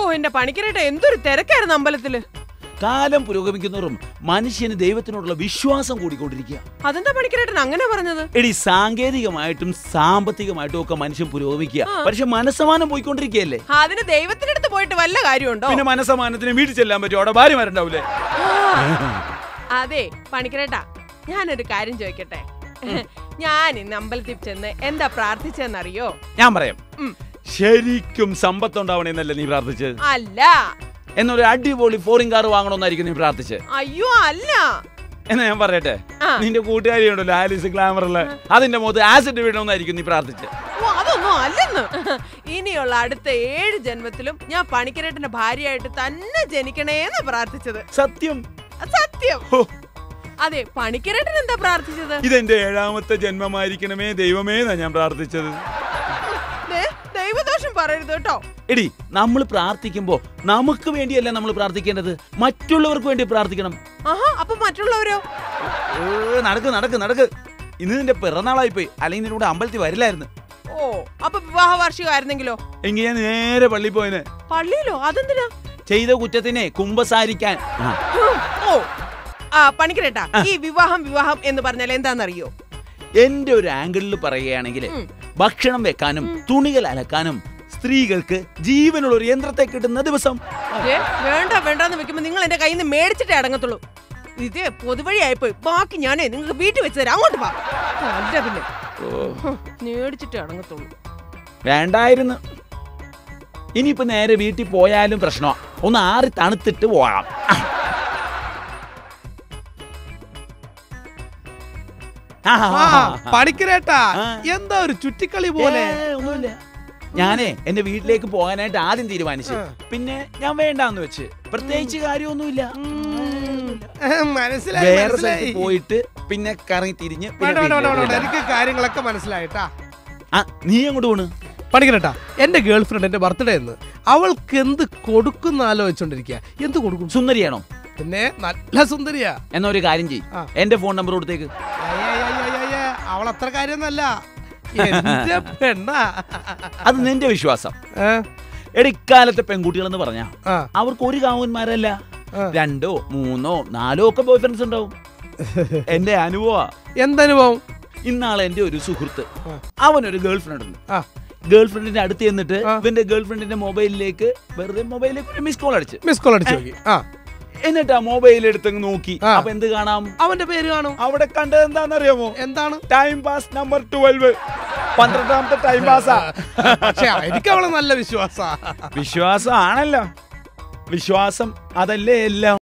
എന്റെ പണിക്കരേട്ട എന്തൊരു തിരക്കായിരുന്നു അമ്പലത്തില് കാലം പുരോഗമിക്കുന്നവരും മനുഷ്യന് ദൈവത്തിനോടുള്ള വിശ്വാസം കൂടിക്കൊണ്ടിരിക്കുക അതെന്താ പണിക്കരേട്ടൻ അങ്ങനെ പറഞ്ഞത് എടി സാങ്കേതികമായിട്ടും സാമ്പത്തികമായിട്ടും ഒക്കെ മനുഷ്യൻ പുരോഗമിക്കുക പക്ഷെ മനസ്സമാനം പോയിക്കൊണ്ടിരിക്കുകയല്ലേ അതിന് ദൈവത്തിന്റെ അടുത്ത് പോയിട്ട് വല്ല കാര്യമുണ്ടോ പിന്നെ മനസ്സമാനത്തിന് വീട്ടിൽ ചെല്ലാൻ പറ്റും അവിടെ ഭാര്യമാരുണ്ടാവൂലേ അതെ പണിക്കരേട്ടാ ഞാനൊരു കാര്യം ചോദിക്കട്ടെ ഞാൻ ഇന്ന് അമ്പലത്തിൽ ചെന്ന് എന്താ പ്രാർത്ഥിച്ചെന്നറിയോ ഞാൻ പറയാം ഉം. ശരിക്കും സമ്പത്തുണ്ടാവണേന്നല്ലേ നീ പ്രാർത്ഥിച്ചത് അല്ല എന്നൊരു അടിപൊളി ഫോറിൻ കാർ വാങ്ങണമെന്നായിരിക്കും നീ പ്രാർത്ഥിച്ചത് അയ്യോ അല്ല എന്നാ ഞാൻ പറയട്ടെ ആ. നിന്റെ കൂട്ടുകാരി ഉണ്ടല്ലോ ആലിസ് ഗ്ലാമറുള്ള അതിന്റെ മുഖത്ത് ആസിഡ് വീഴണമെന്നായിരിക്കും നീ പ്രാർത്ഥിച്ചത് ഓ അതൊന്നും അല്ലെന്ന് ഇനിയുള്ള അടുത്ത ഏഴ് ജന്മത്തിലും ഞാൻ പണിക്കരേട്ടന്റെ ഭാര്യയായിട്ട് തന്നെ ജനിക്കണേന്ന് പ്രാർത്ഥിച്ചത് സത്യം സത്യം ഹോ, അതെ പണിക്കരേട്ടൻ എന്താ പ്രാർത്ഥിച്ചത് ഇതെന്റെ ഏഴാമത്തെ ജന്മമായിരിക്കണമേ ദൈവമേ എന്നാ ഞാൻ പ്രാർത്ഥിച്ചത് ദേ, ദൈവദോഷം പറയരുത് കേട്ടോ എടി നമ്മൾ പ്രാർത്ഥിക്കുമ്പോ നമുക്ക് വേണ്ടിയല്ല നമ്മൾ പ്രാർത്ഥിക്കേണ്ടത് മറ്റുള്ളവർക്ക് വേണ്ടി പ്രാർത്ഥിക്കണം ആഹാ അപ്പൊ മറ്റുള്ളവരോ ഏ, നടക്ക് നടക്ക് നടക്ക് ഇന്ന് നിന്റെ പിറന്നാളായി പോയി അല്ലെങ്കിൽ നിന്റെ കൂടെ അമ്പലത്തിൽ വരില്ലായിരുന്നു ഓ അപ്പൊ വിവാഹ വാർഷികമായിരുന്നെങ്കിലോ എങ്കിൽ ഞാൻ നേരെ പള്ളി പോയന് പള്ളിയിലോ അതെന്തിനാ ചെയ്ത കുറ്റത്തിനെ കുമ്പസാരിക്കാൻ ആ, ഹും, ഓ ആ പണിക്കരേട്ടാ ഈ വിവാഹം വിവാഹം എന്ന് പറഞ്ഞാൽ എന്താണെന്നറിയോ എന്റെ ഒരു ആംഗിളിൽ പറയുകയാണെങ്കിൽ ഉം. ഭക്ഷണം വെക്കാനും തുണികൾ അലക്കാനും സ്ത്രീകൾക്ക് ജീവനുള്ള ഒരു യന്ത്രത്തെ കിട്ടുന്ന ദിവസം ഏ, വേണ്ട വേണ്ടെന്ന് വെക്കുമ്പോ നിങ്ങൾ എന്റെ കയ്യിൽ നിന്ന് മേടിച്ചിട്ടേ അടങ്ങത്തുള്ളൂ ഇത് പൊതുവഴിയായിപ്പോയി ബാക്കി ഞാനേ നിങ്ങൾക്ക് വീട്ടിൽ വെച്ച് തരാം അങ്ങോട്ട് വാ അല്ല പിന്നെ ഹും, മേടിച്ചിട്ടേ അടങ്ങത്തുള്ളൂ വേണ്ടായിരുന്നു ഇനിയിപ്പോ നേരെ വീട്ടിൽ പോയാലും പ്രശ്നമാ ഒന്ന് ആറി തണുത്തിട്ട് പോകാം ആ, ആ, പണിക്കരേട്ടാ ആ. എന്താ ഒരു ചുറ്റിക്കളി പോലെ ഏ, ഒന്നുമില്ല ഞാനേ എന്റെ വീട്ടിലേക്ക് പോകാനായിട്ട് ആദ്യം തീരുമാനിച്ചു ആ. പിന്നെ ഞാൻ വേണ്ടാന്ന് വെച്ച് പ്രത്യേകിച്ച് കാര്യമൊന്നുമില്ല മനസ്സിലായി വേറെ മനസ്സിലായി സ്ഥലത്ത് പോയിട്ട് പിന്നെ കറങ്ങി തിരിഞ്ഞ് പിന്നെ വേണ്ട വേണ്ട വേണ്ട വേണ്ട, വേണ്ട വീട്ടിലേക്ക് എനിക്ക് കാര്യങ്ങളൊക്കെ മനസ്സിലായിട്ടാ ആ നീ അങ്ങോട്ട് പോണ് പണിക്കരേട്ടാ എന്റെ ഗേൾ ഫ്രണ്ട് എന്റെ ബർത്ത്ഡേ എന്ന് അവൾക്ക് എന്ത് കൊടുക്കുന്ന ആലോചിച്ചോണ്ടിരിക്കുക എന്ത് കൊടുക്കും സുന്ദരിയാണോ പിന്നെ നല്ല സുന്ദരിയാ എന്നാ ഒരു കാര്യം ചെയ് ആ. എന്റെ ഫോൺ നമ്പർ കൊടുത്തേക്ക് അയ്യ, അയ്യ, അയ്യ, അയ്യ, അയ്യ, അവൾ അത്ര കാര്യമൊന്നല്ല എന്റെ പെണ്ണാ അത് നിന്റെ വിശ്വാസം ഏ? എടിക്കാലത്തെ പെൺകുട്ടികളെന്ന് പറഞ്ഞാ ആ, അവർക്ക് ഒരു കാവന്മാരല്ല ആ. രണ്ടോ മൂന്നോ നാലോ ഒക്കെ ബോയ് ഫ്രണ്ട്സ് ഉണ്ടാവും എന്റെ അനുഭവ എന്തനുഭവം ഇന്നാളെ എന്റെ ഒരു സുഹൃത്ത് ആ. അവനൊരു ഗേൾ ഫ്രണ്ട് ഉണ്ട് ആ ഗേൾ ഫ്രണ്ടിന്റെ അടുത്ത് ചെന്നിട്ട് ആ. ഇവന്റെ ഗേൾ ഫ്രണ്ടിന്റെ മൊബൈലിലേക്ക് വെറുതെ മൊബൈലിലേക്ക് ഒരു മിസ് കോൾ അടിച്ച് മിസ് കോൾ അടിച്ചു നോക്കി ആ എന്നിട്ട് ആ മൊബൈൽ എടുത്തങ്ങ് നോക്കി ആ. അപ്പൊ എന്ത് കാണാം അവന്റെ പേര് കാണും അവിടെ കണ്ടത് എന്താണെന്നറിയാമോ എന്താണ് ടൈം പാസ് നമ്പർ ട്വൽവ് പന്ത്രണ്ടാമത്തെ ടൈം പാസ്സാ പക്ഷെ എനിക്ക് അവളെ നല്ല വിശ്വാസാ വിശ്വാസം ആണല്ലോ വിശ്വാസം അതല്ലേ എല്ലാം